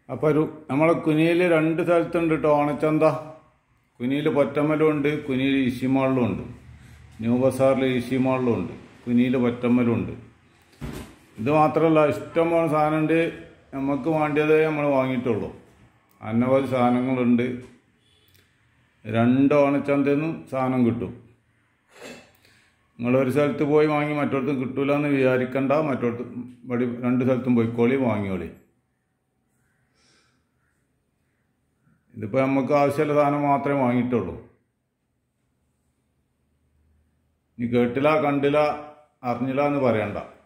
അപ്പോൾ ഒരു നമ്മളെ കുനിയിൽ രണ്ട് സ്ഥലത്തുണ്ട് കേട്ടോ ഓണച്ചന്ത കുനിയിൽ പൊറ്റമ്മലും ഉണ്ട് കുനിയിൽ ഈശിമാളിലും ഉണ്ട് ന്യൂ ബസാറിൽ ഈശിമാളിലും ഉണ്ട് കുനിയിൽ പൊറ്റമ്മലും ഉണ്ട് ഇത് മാത്രമല്ല ഇഷ്ടംപോലെ സാധനമുണ്ട് നമുക്ക് വേണ്ടിയതേ നമ്മൾ വാങ്ങിയിട്ടുള്ളൂ അന്നപോലെ സാധനങ്ങളുണ്ട് രണ്ട് ഓണച്ചന്തയിൽ നിന്നും സാധനം കിട്ടും നിങ്ങൾ ഒരു സ്ഥലത്ത് പോയി വാങ്ങി മറ്റൊടത്തും കിട്ടൂല എന്ന് വിചാരിക്കണ്ട മറ്റൊടത്ത് ഇവിടെ രണ്ട് സ്ഥലത്തും പോയിക്കോളി വാങ്ങിയോളി ഇതിപ്പോൾ നമുക്ക് ആവശ്യമുള്ള സാധനം മാത്രമേ വാങ്ങിയിട്ടുള്ളൂ ഇനി കേട്ടില്ല കണ്ടില്ല അറിഞ്ഞില്ല എന്ന് പറയണ്ട